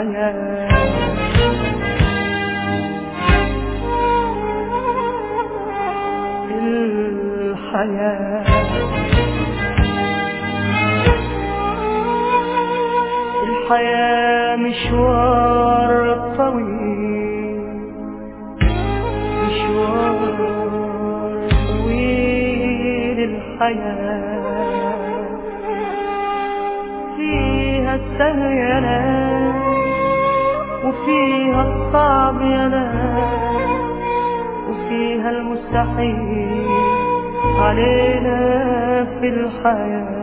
الحياة الحياة الحياة مشوار طويل مشوار طويل الحياة فيها السهل يا ناس وفيها الصعب يا ناس وفيها المستحيل علينا في الحياة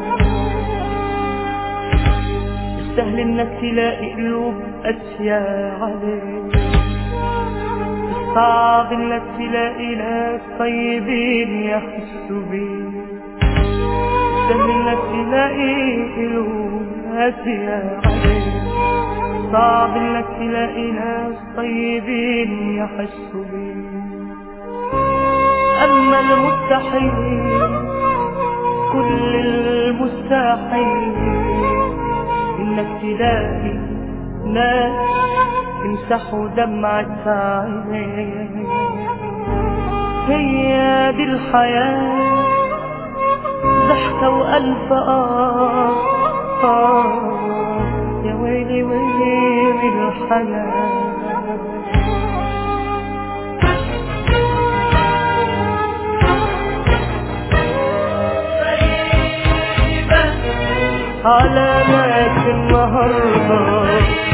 السهل انك تلاقي قلوب قاسية عليك الصعب انك تلاقي ناس طيبين يحسوا بيك السهل انك تلاقي قلوب قاسية عليك صعب انك تلاقي ناس طيبين يحسوا بيك اما المستحيل كل المستحيل انك تلاقي ناس يمسحوا دمعة عينيك هي دي الحياة ضحكة وألف آه آه يا ويلي ويلي الحياة على ناس النهاردة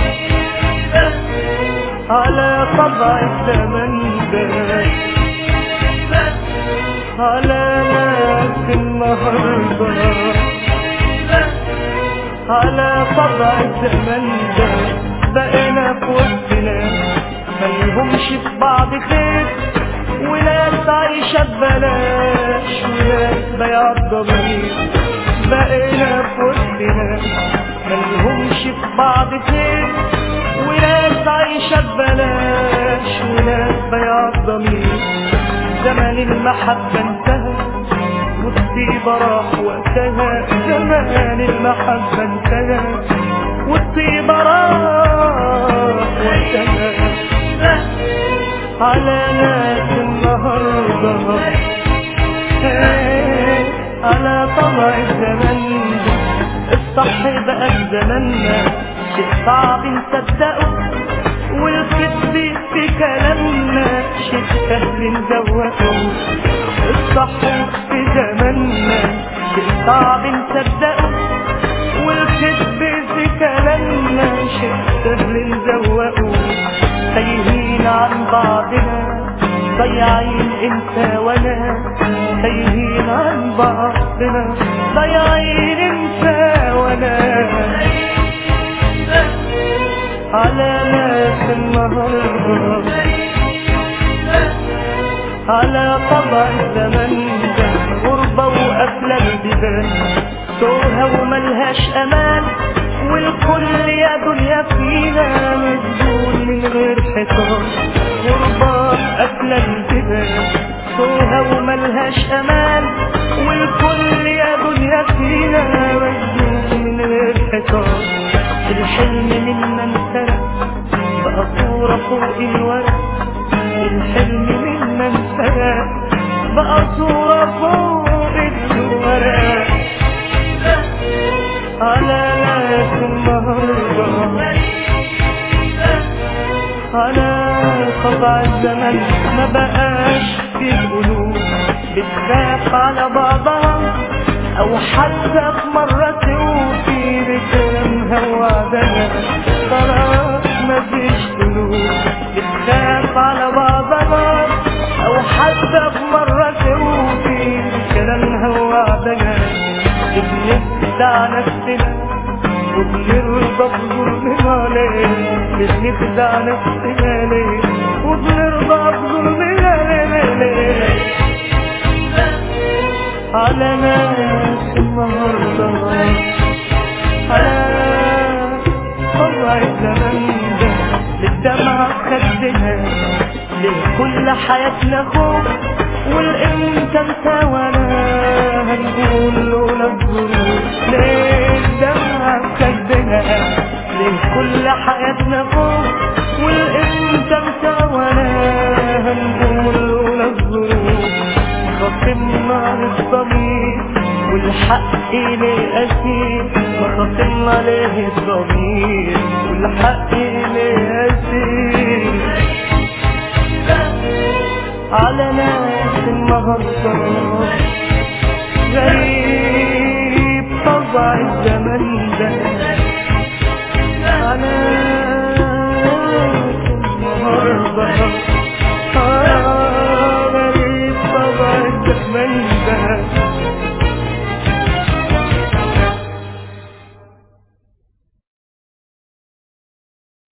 على طبع الزمن ده على ناس النهاردة على طبع الزمن ده بقينا في وسطنا ملهمش في بعض خير وناس عايشة ببلاش وناس بيع ضمير بقينا في وسطنا ملهمش في بعض خير وناس عايشة ببلاش وناس بيع ضمير زمن المحبة انتهى والطيبة راح وقتها زمان المحبة انتهى والطيبة راح وقتها على ناس النهاردة على طبع الزمن الصح بقى في زماننا شيء صعب نصدقه والكذب في كلامنا شيء سهل نزوقه الصح في زماننا شيء صعب نصدقه والكذب في كلامنا شيء سهل نزوقه تايهين عن بعضنا ضيعين انت وانا تايهين عن بعضنا ضيعين انت وانا على ناس النهارده على طبع الزمن ده غربة وقفلة البيبان توها وملهاش امان والكل يا دنيا فينا مسجون من غير حيطان غربة قافلة البيبان توها وملهاش امان والكل يا دنيا فينا مسجون من غير حيطان الحلم منا انسرق بقى صورة فوق الورق الحلم منا انسرق بقى صورة فوق الورق على ناس النهاردة على قطع الزمن ما بقاش في قلوب بتخاف على بعضها او حتى في مرة توفي بكلامها وعدها خلاص ما فيش قلوب بتخاف على بعضها او حتى في مرة توفي بكلامها وعدها بنخدع نفسنا وبنرضى بظلمنا عليه بنخدع نفسنا ليه وبنرضى بظلمنا ليه على ناس النهارده على طبع الزمن ده للدمعة خدنا ليه كل حياتنا خوف والامتى انت وانا هنقول لولا الظروف ليه الدمعة خدنا ليه كل حياتنا حياتنا فوق والامتى مساوانا هنقول لولا الظروف خصمنا الضمير والحق ليه أسير ما خصمنا عليه الضمير والحق ليه أسير على ناس النهارده غريب طبع الزمن ده